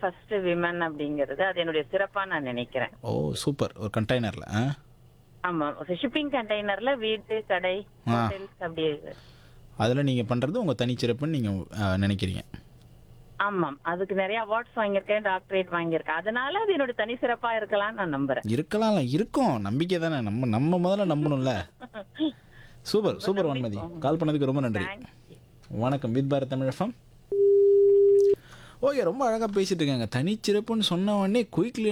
First women அப்படிங்கிறது அது என்னுடைய சிறப்பா நான் நினைக்கிறேன் ஓ சூப்பர் ஒரு கண்டெய்னரில் ஆ ஆமா ஷிப்பிங் கண்டெய்னர்ல வீடு கடை ஆ. ஹோட்டல்ஸ் அப்படி அதில் நீங்கள் பண்ணுறது உங்கள் தனிச்சிறப்புன்னு நீங்கள் நினைக்கிறீங்க ஆமாம் அதுக்கு நிறைய அவார்ட்ஸ் வாங்கியிருக்கேன் டாக்டரேட் வாங்கியிருக்கேன் அதனால அது என்னோட தனி சிறப்பா இருக்கலாம்னு நான் நம்புறேன் இருக்கலாம்ல இருக்கும் நம்பிக்கை தானே நம்ம நம்ம முதல்ல நம்பணும்ல சூப்பர் சூப்பர் வான்மதி கால் பண்ணதுக்கு ரொம்ப நன்றி வணக்கம் வித் பாரத் தமிழ் ஓகே ரொம்ப அழகாக பேசிட்டு இருக்காங்க தனிச்சிறப்புன்னு சொன்ன உடனே குயிக்லி